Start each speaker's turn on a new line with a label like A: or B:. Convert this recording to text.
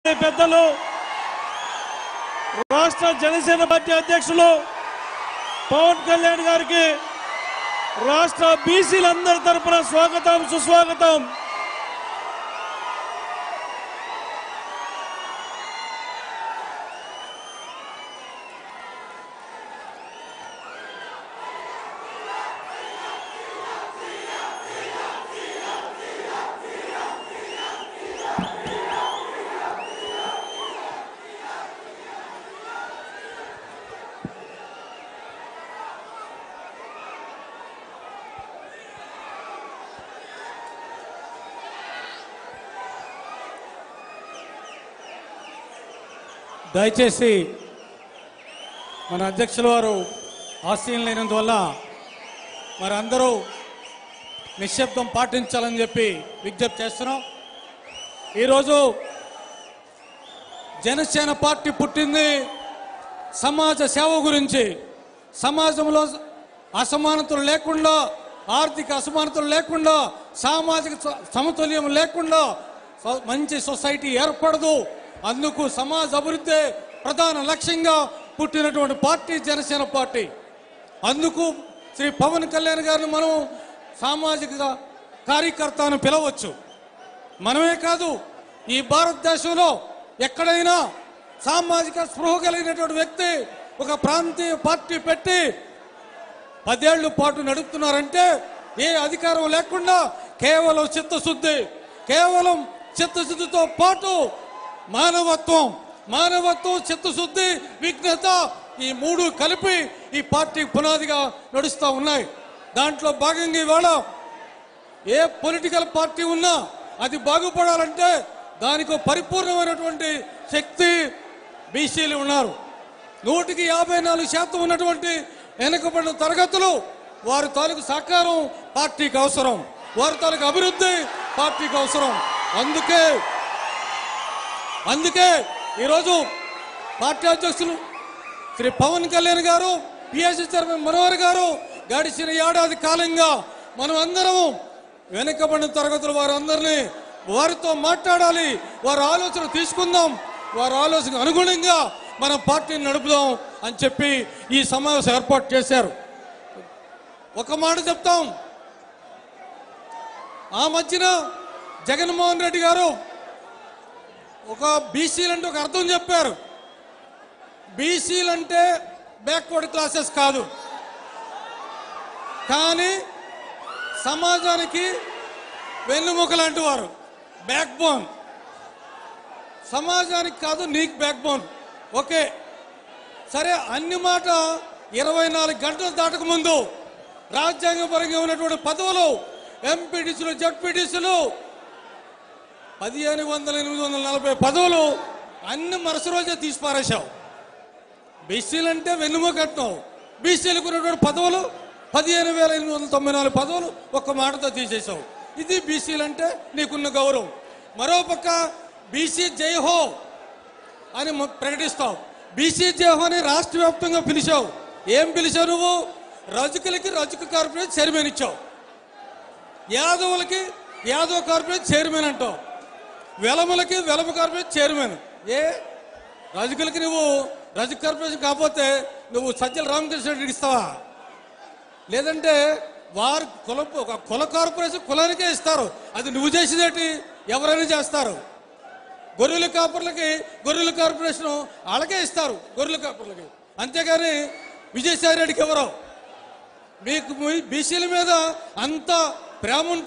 A: పెద్దలు రాష్ట్ర జనసేన పార్టీ అధ్యక్షులు పవన్ కళ్యాణ్ గారికి రాష్ట్ర బీసీలందరి తరపున స్వాగతం సుస్వాగతం దయచేసి మన అధ్యక్షుల వారు ఆశయం లేనందువల్ల మరి అందరూ నిశ్శబ్దం పాటించాలని చెప్పి విజ్ఞప్తి చేస్తున్నాం ఈరోజు జనసేన పార్టీ పుట్టింది సమాజ సేవ గురించి సమాజంలో అసమానతలు లేకుండా ఆర్థిక అసమానతలు లేకుండా సామాజిక స- సమతుల్యం లేకుండా స- మంచి సొసైటీ ఏర్పడదు అందుకు సమాజ అభివృద్ధి ప్రధాన లక్ష్యంగా పుట్టినటువంటి పార్టీ జనసేన పార్టీ అందుకు శ్రీ పవన్ కళ్యాణ్ గారిని మనం సామాజిక కార్యకర్త అని పిలవచ్చు మనమే కాదు ఈ భారతదేశంలో ఎక్కడైనా సామాజిక స్పృహ కలిగినటువంటి వ్యక్తి ఒక ప్రాంతీయ పార్టీ పెట్టి పదేళ్ల పాటు నడుపుతున్నారంటే ఏ అధికారం లేకుండా కేవలం చిత్తశుద్ధి కేవలం చిత్తశుద్ధితో పాటు మానవత్వం మానవత్వం చిత్తశుద్ధి విఘ్నత ఈ మూడు కలిపి ఈ పార్టీ పునాదిగా నడుస్తూ ఉన్నాయి దాంట్లో భాగంగా ఇవాళ ఏ పొలిటికల్ పార్టీ ఉన్నా అది బాగుపడాలంటే దానికి ఒక పరిపూర్ణమైనటువంటి శక్తి బీసీలు ఉన్నారు నూటికి యాభై నాలుగు శాతం ఉన్నటువంటి వెనుకబడిన తరగతులు వారి తాలూకు సహకారం పార్టీకి అవసరం వారి తాలూకు అభివృద్ధి పార్టీకి అవసరం అందుకే అందుకే ఈరోజు పార్టీ అధ్యక్షులు శ్రీ పవన్ కళ్యాణ్ గారు పిఎస్సి చైర్మన్ మనోహర్ గారు గడిచిన ఏడాది కాలంగా మనం అందరము వెనుకబడిన తరగతుల వారందరినీ వారితో మాట్లాడాలి వారి ఆలోచన తీసుకుందాం వారి ఆలోచనకు అనుగుణంగా మన పార్టీని నడుపుదాం అని చెప్పి ఈ సమావేశం ఏర్పాటు చేశారు ఒక మాట చెప్తాం ఆ మధ్యన జగన్మోహన్ రెడ్డి గారు ఒక బీసీలు అంటే ఒక అర్థం చెప్పారు బీసీలు అంటే బ్యాక్వర్డ్ క్లాసెస్ కాదు కానీ సమాజానికి వెన్నుముక లాంటి వారు బ్యాక్ బోన్ సమాజానికి కాదు నీకు బ్యాక్ బోన్ ఓకే సరే అన్ని మాట ఇరవై నాలుగు గంటలు దాటక ముందు రాజ్యాంగపరంగా ఉన్నటువంటి పదవులు ఎంపీటీసీలు జడ్పీటీసీలు పదిహేను వందల ఎనిమిది వందల నలభై పదవులు అన్ని మరుస రోజే తీసి పారేశావు బీసీలు అంటే వెన్నుముకట్నం బీసీలకు ఉన్నటువంటి పదవులు పదిహేను వేల ఎనిమిది వందల తొంభై నాలుగు పదవులు ఒక్క మాటతో తీసేశావు ఇది బీసీలు అంటే నీకున్న గౌరవం మరోపక్క బీసీ జయహో అని మ- ప్రకటిస్తావు బీసీ జయహో అని రాష్ట్ర వ్యాప్తంగా పిలిచావు ఏం పిలిచావు నువ్వు రజకులకి రజక కార్పొరేట్ చైర్మన్ ఇచ్చావు యాదవులకి యాదవ్ కార్పొరేట్ చైర్మన్ అంటావు వెలములకి వెలమ కార్పొరేట్ చైర్మన్ ఏ రజకులకి నువ్వు రజక కార్పొరేషన్ కాకపోతే నువ్వు సజ్జల రామకృష్ణ రెడ్డికి ఇస్తావా లేదంటే వారు కుల ఒక కుల కార్పొరేషన్ కులానికే ఇస్తారు అది నువ్వు చేసేదేంటి ఎవరైనా చేస్తారు గొర్రెల కాపర్లకి గొర్రెల కార్పొరేషన్ వాళ్ళకే ఇస్తారు గొర్రెల కాపర్లకి అంతేగాని విజయసాయి రెడ్డికి ఎవరో మీకు మీ బీసీల మీద అంత ప్రేమ ఉంటే